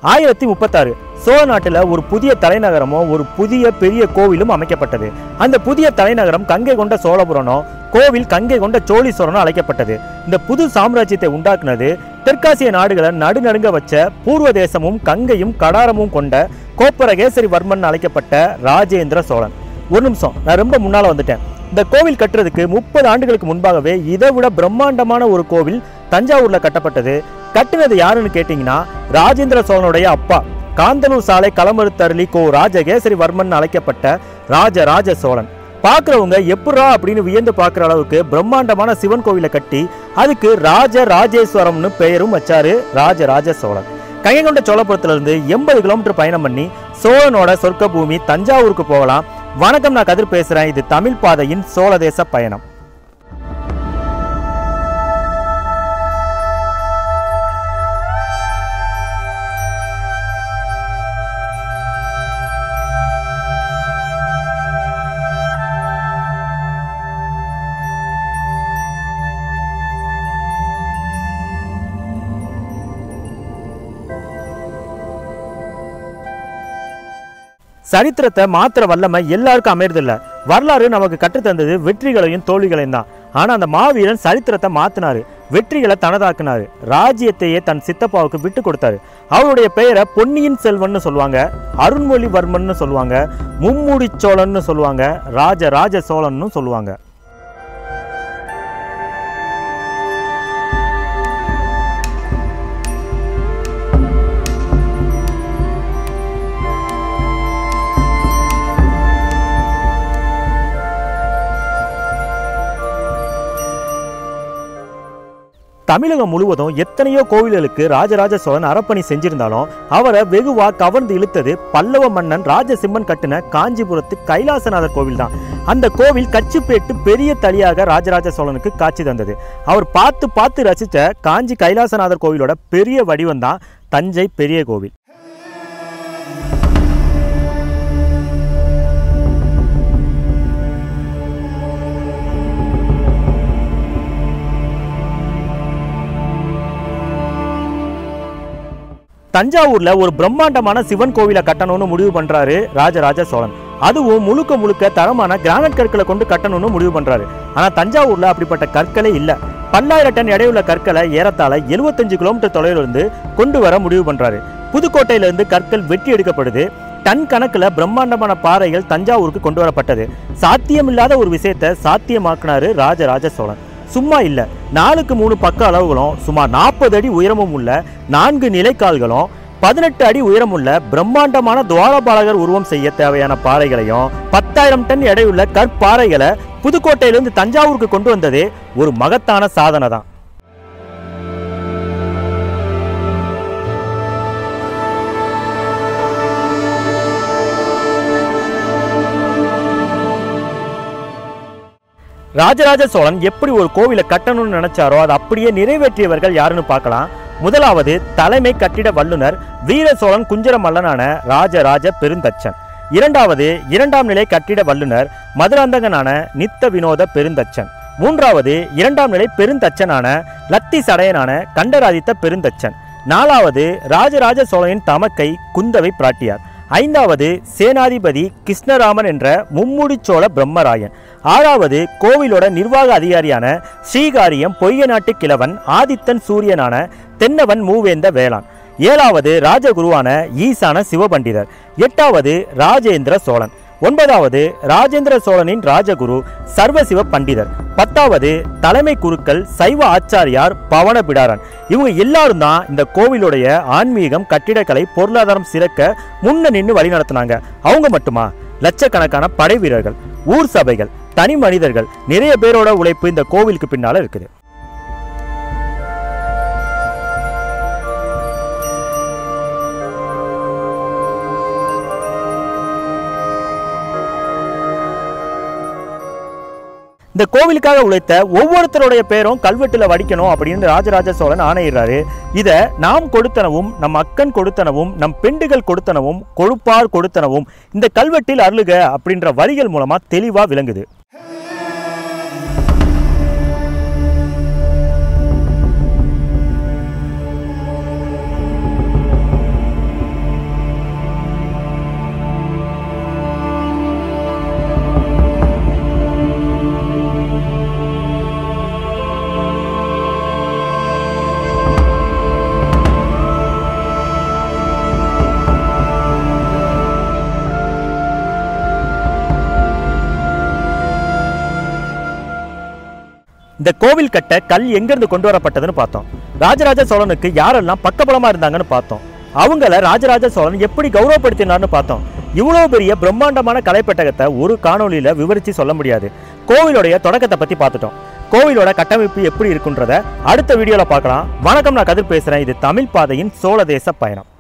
ஆயிரத்தி முப்பத்தாறு சோழ நாட்டில் ஒரு புதிய தலைநகரமும் ஒரு புதிய பெரிய கோவிலும் அமைக்கப்பட்டது அந்த புதிய தலைநகரம் கங்கை கொண்ட சோழபுரனும் கோவில் கங்கை கொண்ட சோழீஸ்வரனும் அழைக்கப்பட்டது இந்த புது சாம்ராஜ்யத்தை உண்டாக்குனது தெற்காசிய நாடுகளை நடுநடுங்க வச்ச பூர்வ தேசமும் கங்கையும் கடாரமும் கொண்ட கோப்பரகேசரி வர்மன் அழைக்கப்பட்ட ராஜேந்திர சோழன் ஒரு நிமிஷம் நான் ரொம்ப முன்னால வந்துட்டேன் இந்த கோவில் கட்டுறதுக்கு முப்பது ஆண்டுகளுக்கு முன்பாகவே இதை விட பிரம்மாண்டமான ஒரு கோவில் தஞ்சாவூர்ல கட்டப்பட்டது கட்டுனது யாருன்னு கேட்டிங்கன்னா ராஜேந்திர சோழனுடைய அப்பா காந்தலூர் சாலை களமறுத்தருளி கோ ராஜகேசரி வர்மன் அழைக்கப்பட்ட ராஜ ராஜ சோழன் பார்க்குறவங்க எப்படா அப்படின்னு வியந்து பார்க்குற அளவுக்கு பிரம்மாண்டமான சிவன் கோவிலை கட்டி அதுக்கு ராஜ ராஜேஸ்வரம்னு பெயரும் வச்சாரு ராஜராஜ சோழன் கையங்கொண்ட சோழபுரத்துல இருந்து எண்பது கிலோமீட்டர் பயணம் பண்ணி சோழனோட சொர்க்க பூமி தஞ்சாவூருக்கு போகலாம் வணக்கம் நான் கதிர் பேசுறேன் இது தமிழ் பாதையின் சோழதேச பயணம் சரித்திரத்தை மாத்திர வல்லமை எல்லாருக்கும் அமையறதில்ல வரலாறு நமக்கு கற்றுத்தந்தது வெற்றிகளையும் தோல்விகளையும் தான் ஆனா அந்த மாவீரன் சரித்திரத்தை மாத்தினாரு வெற்றிகளை தனதாக்குனாரு ராஜ்யத்தையே தன் சித்தப்பாவுக்கு விட்டு கொடுத்தாரு அவருடைய பெயரை பொன்னியின் செல்வன்னு சொல்லுவாங்க அருண்மொழிவர்மன்னு சொல்லுவாங்க மும்முடி சோழன்னு சொல்லுவாங்க ராஜ ராஜ சோழன்னு சொல்லுவாங்க தமிழகம் முழுவதும் எத்தனையோ கோவில்களுக்கு ராஜராஜ சோழன் அரப்பணி செஞ்சிருந்தாலும் அவரை வெகுவா கவர்ந்து இழுத்தது பல்லவ மன்னன் ராஜசிம்மன் கட்டின காஞ்சிபுரத்து கைலாசநாதர் கோவில் தான் அந்த கோவில் கச்சிப்பேட்டு பெரிய தளியாக ராஜராஜ சோழனுக்கு காட்சி தந்தது அவர் பார்த்து பார்த்து ரசித்த காஞ்சி கைலாசநாதர் கோவிலோட பெரிய வடிவம் தான் தஞ்சை பெரிய கோவில் தஞ்சாவூர்ல ஒரு பிரம்மாண்டமான சிவன் கோவிலை கட்டணும்னு முடிவு பண்றாரு ராஜராஜ சோழன் அதுவும் முழுக்க முழுக்க தரமான கிரானைட் கற்களை கொண்டு கட்டணும்னு முடிவு பண்றாரு ஆனா தஞ்சாவூர்ல அப்படிப்பட்ட கற்களே இல்ல பல்லாயிரம் டன் எடையுள்ள கற்களை ஏறத்தாழ 75 கிலோமீட்டர் தொலைவில் இருந்து கொண்டு வர முடிவு பண்றாரு புதுக்கோட்டையில இருந்து கற்கள் வெட்டி எடுக்கப்படுது டன் கணக்குல பிரம்மாண்டமான பாறைகள் தஞ்சாவூருக்கு கொண்டு வரப்பட்டது சாத்தியமில்லாத ஒரு விஷயத்தை சாத்தியமாக்குனாரு ராஜராஜ சோழன் சும்மா இல்ல நாலுக்கு மூணு பக்க அளவுகளும் சுமார் நாற்பது அடி உயரமும் உள்ள நான்கு நிலைக்கால்களும் பதினெட்டு அடி உயரமுள்ள பிரம்மாண்டமான துவாரபாலகர் உருவம் செய்ய தேவையான பாறைகளையும் பத்தாயிரம் டன் எடையுள்ள கற்பாறைகளை புதுக்கோட்டையிலிருந்து தஞ்சாவூருக்கு கொண்டு வந்ததே ஒரு மகத்தான சாதனை தான் ராஜராஜ சோழன் எப்படி ஒரு கோவிலை கட்டணும்னு நினைச்சாரோ அதை அப்படியே நிறைவேற்றியவர்கள் யாருன்னு பார்க்கலாம் முதலாவது தலைமை கட்டிட வல்லுனர் வீர சோழன் குஞ்சர மல்லனான ராஜராஜ பெருந்தச்சன் இரண்டாவது இரண்டாம் நிலை கட்டிட வல்லுனர் மதுராந்தகனான நித்த வினோத பெருந்தச்சன் மூன்றாவது இரண்டாம் நிலை பெருந்தச்சனான லத்தி சடையனான கண்டராதித்த பெருந்தச்சன் நாலாவது ராஜராஜ சோழனின் தமக்கை குந்தவை பிராட்டியார் ஐந்தாவது சேனாதிபதி கிருஷ்ணராமன் என்ற மும்முடி சோழ பிரம்மராயன் ஆறாவது கோவிலோட நிர்வாக அதிகாரியான ஸ்ரீகாரியம் பொய்ய நாட்டு கிழவன் ஆதித்தன் சூரியனான தென்னவன் மூவேந்த வேளான் ஏழாவது ராஜகுருவான ஈசான சிவபண்டிதர் எட்டாவது ராஜேந்திர சோழன் ஒன்பதாவது ராஜேந்திர சோழனின் ராஜகுரு சர்வசிவ பண்டிதர் பத்தாவது தலைமை குருக்கள் சைவ ஆச்சாரியார் பவன பிடாரன் இவங்க எல்லாரும் தான் இந்த கோவிலுடைய ஆன்மீகம் கட்டிடக்கலை பொருளாதாரம் சிறக்க முன்ன நின்று வழி நடத்தினாங்க அவங்க மட்டுமா லட்சக்கணக்கான படை வீரர்கள் ஊர் சபைகள் தனி மனிதர்கள் நிறைய பேரோட உழைப்பு இந்த கோவிலுக்கு பின்னால இருக்குது இந்த கோவிலுக்காக உழைத்த ஒவ்வொருத்தருடைய பேரும் கல்வெட்டுல வடிக்கணும் அப்படின்னு ராஜராஜ சோழன் ஆணையிடுறாரு இத நாம் கொடுத்தனவும் நம் அக்கன் கொடுத்தனவும் நம் பெண்டுகள் கொடுத்தனவும் கொழுப்பார் கொடுத்தனவும் இந்த கல்வெட்டில் அருளுக அப்படின்ற வரிகள் மூலமா தெளிவா விளங்குது இந்த கோவில் கட்ட கல் எங்கிருந்து கொண்டு வரப்பட்டதுன்னு பார்த்தோம் ராஜராஜ சோழனுக்கு யாரெல்லாம் பக்கபலமா இருந்தாங்கன்னு பார்த்தோம் அவங்கள ராஜராஜ சோழன் எப்படி கௌரவப்படுத்தினார்னு பார்த்தோம் இவ்வளோ பெரிய பிரம்மாண்டமான கலைப்பெட்டகத்தை ஒரு காணொளியில விவரிச்சு சொல்ல முடியாது கோவிலுடைய தொடக்கத்தை பத்தி பார்த்துட்டோம் கோவிலோட கட்டமைப்பு எப்படி இருக்குன்றத அடுத்த வீடியோல பார்க்கலாம் வணக்கம் நான் கதிர் பேசுறேன் இது தமிழ் பாதையின் சோழ தேச பயணம்